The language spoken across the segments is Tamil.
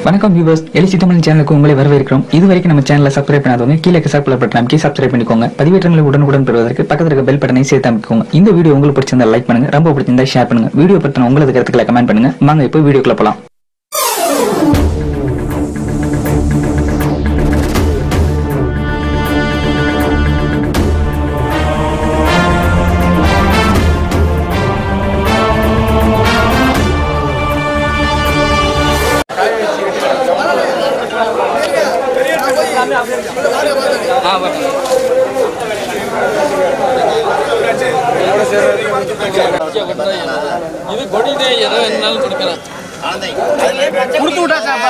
வணக்கம் வியூவர்ஸ் எலிசி தமிழ் சேனலுக்கு உங்களை வரவேற்கிறோம் இது வரைக்கும் நம்ம சேனலை சப்ஸ்கிரைப் பண்ணாதவங்க கீழே சப்ஸ்கிரைப் பட்டன் அமைக்கி சப்ஸ்கிரைப் பண்ணிக்கோங்க பதிவேற்றங்களை உடனுக்குடன் பெறுவதற்கு பக்கத்தில் இருக்க பெல் பட்டனை சேர்த்து அமைக்கோங்க இந்த வீடியோ உங்களுக்கு பிடிச்சிருந்தா லைக் பண்ணுங்க ரொம்ப பிடிச்சிருந்தா ஷேர் பண்ணுங்க வீடியோ பத்தின உங்களது கருத்துக்களை கமெண்ட் பண்ணுங்க வாங்க இப்போ வீடியோக்குள்ள போலாம் இது கொடிதே எதோ என்னாலும் குடிக்கலாம் கொடுத்து விட்டா சார்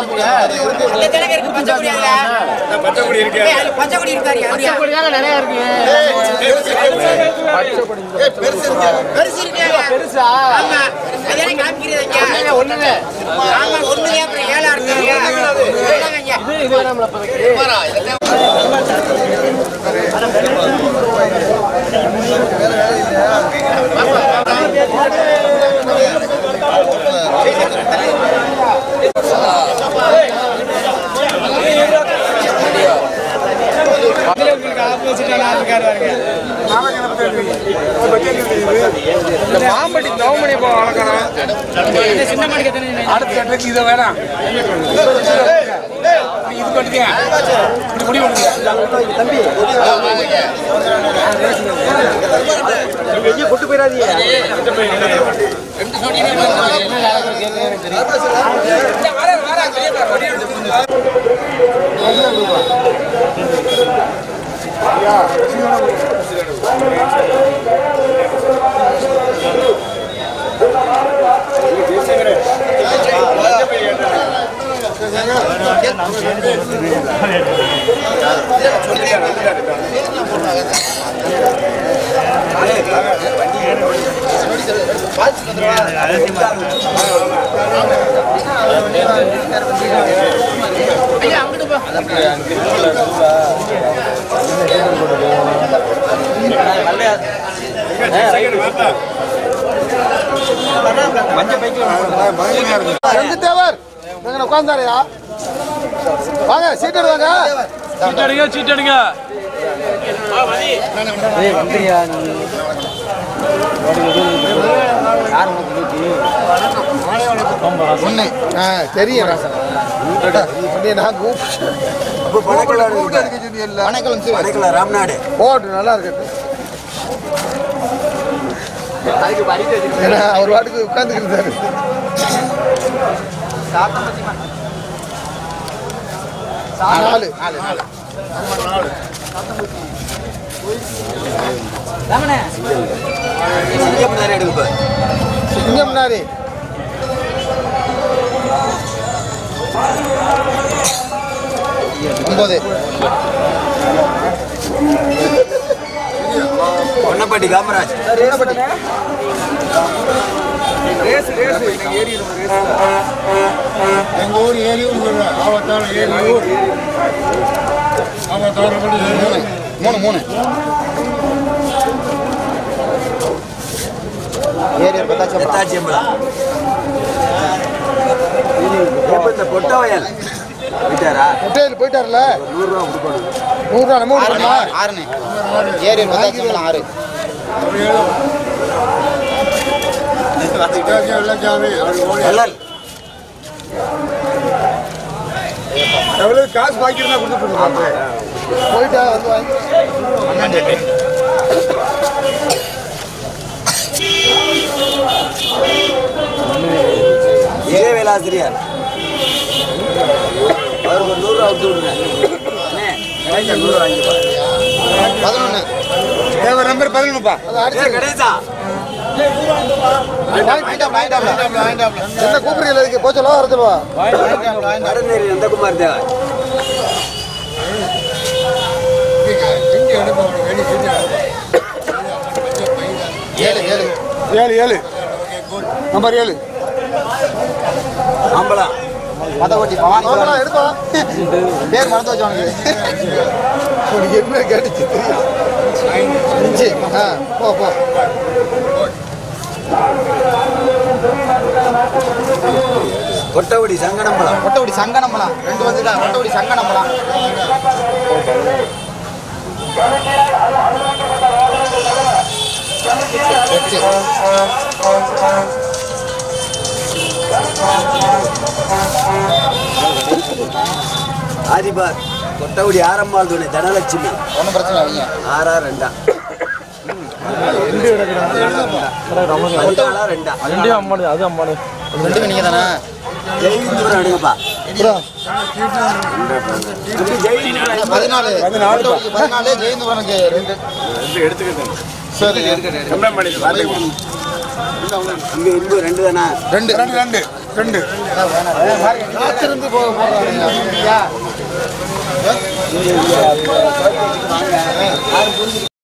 பச்சைக்குடி இருக்கு பச்சைக்குடி இருக்காரு யாரு அப்படிதாங்க நிறைய இருக்கு பெருசு இருக்காங்க பெருசா ஆமா அதே காமிக்கிறீங்க ஒண்ணுங்க, ஒண்ணுங்க ஆமா ஒண்ணுங்க அப்புறம் ஏழா இருக்காங்க சொல்லுங்க ஐயா. இது இது வேணாம்ல அப்போதைக்கு இந்த மாம்பட்டி நவமணி போ வளர்க்கணும் அடுத்த கட்டுக்கு இதை வேணாம் இது பண்ணிக்க இப்படி முடி பண்ணுங்க தம்பி தேவர் நீங்க உட்கார்ந்தாரையா வாங்க சீட் எடுவாங்க சீட்டடிங்க சீட்டடிங்க ஒண்ணு ஆ தெரியும் இப்படி நான் கூப்பிட்டு ராம்நாடு போட்டு நல்லா இருக்கு ஏன்னா அவர் வாட்டுக்கு உட்காந்துக்கிட்டு நாலு இங்க முன்னாடி ஒன்பது பொன்னப்பட்டி காமராஜ் எங்க ஊர் ஏரி ஆபத்தான ஏரி ஊர் ஆபத்தான மூணு மூணு ஏரி பத்தாச்சு எத்தாச்சியம்பலம் எப்ப இந்த பொட்டவயல் விட்டாரா முட்டையில் போயிட்டார்ல நூறுரூவா கொடுக்கணும் நூறுரூவா நம்ம கொடுக்கணுமா ஆறுண்ணே ஏரி பத்தாச்சு ஆறு கல்லல் எவ்வளவு காசு பாக்கி இருந்தா கொடுத்துட்டு போயிட்டா வந்து வாங்கி இதே வேலாசிரியர் அவருக்கு ஒரு நூறுரூவா விட்டு விடுங்க அண்ணே, எனக்கு நூறுரூவா வாங்கிப்பா பதினொன்று தேவர் நம்பர் பதினொன்றுப்பா கணேசா என்ன கூப்பிடுறீங்க இதுக்கு போச்சலோ வர சொல்லுவா கடந்தேரி நந்தகுமார் தேவர் ஏழு ஏழு ஏழு ஏழு நம்பர் ஏழு அம்பலம் மதவட்டி பவானி ஆமாம் எடுப்பா பேர் மறந்து வச்சவனுக்கு உனக்கு என்ன கேட்டுச்சு தெரியும் அஞ்சு ஆ போ போ கொட்டவடி சங்கடம்பலம் ஒட்டவடி சங்கனம்பலம் ரெண்டு வந்துடா ஒட்டவடி சங்கனம்பலம் எட்டு ஆதிபார் கொட்டவடி ஆரம்பாள் துணை தனலட்சுமி ஒன்றும் பிரச்சனை இல்லைங்க ஆறா ரெண்டா பதினாலா ரெண்டா ரெண்டுமே நீங்கள் தானே ஜெயிந்தூரம் எடுங்கப்பா தம்பி ஜெயிந்தூரம் பதினாலு ஒட்டவடிக்கு பதினாலு ஜெயந்தபுரனுக்கு ரெண்டு சரி தம்பி இன்பு ரெண்டு தானே ரெண்டு ரெண்டு ரெண்டு ரெண்டு காத்திருந்து போக போறாங்க